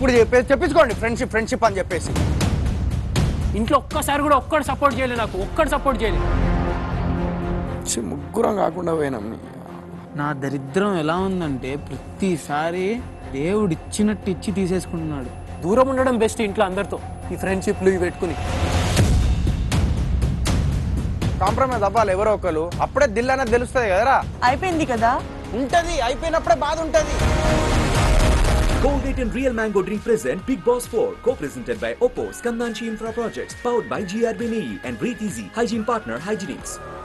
ఇప్పుడు చెప్పేసి చెప్పించుకోండి friendship friendship అని చెప్పేసి ఇంట్లో ఒక్కసారి కూడా ఒక్కడు సపోర్ట్ చేయలేదు నాకు ఒక్కడు సపోర్ట్ చేయలేదు ఛీ, ముగ్గురం కాకుండా పోయినాం నా దరిద్రం ఎలా ఉందంటే ప్రతిసారి దేవుడు ఇచ్చినట్టు ఇచ్చి తీసేసుకుంటున్నాడు దూరం ఉండడం బెస్ట్ ఇంట్లో అందరితో ఈ ఫ్రెండ్షిప్లు ఇవి పెట్టుకుని కాంప్రమైజ్ అవ్వాలి ఎవరో ఒకరు అప్పుడే దిల్ అనేది తెలుస్తుంది కదరా అయిపోయింది కదా ఉంటది అయిపోయినప్పుడే బాధ ఉంటది Colgate and Real Mango Drink present Big Boss 4, co-presented by Oppo, Skandanchi Infra Projects, powered by GRB NEE and Breathe Easy, hygiene partner Hygienics.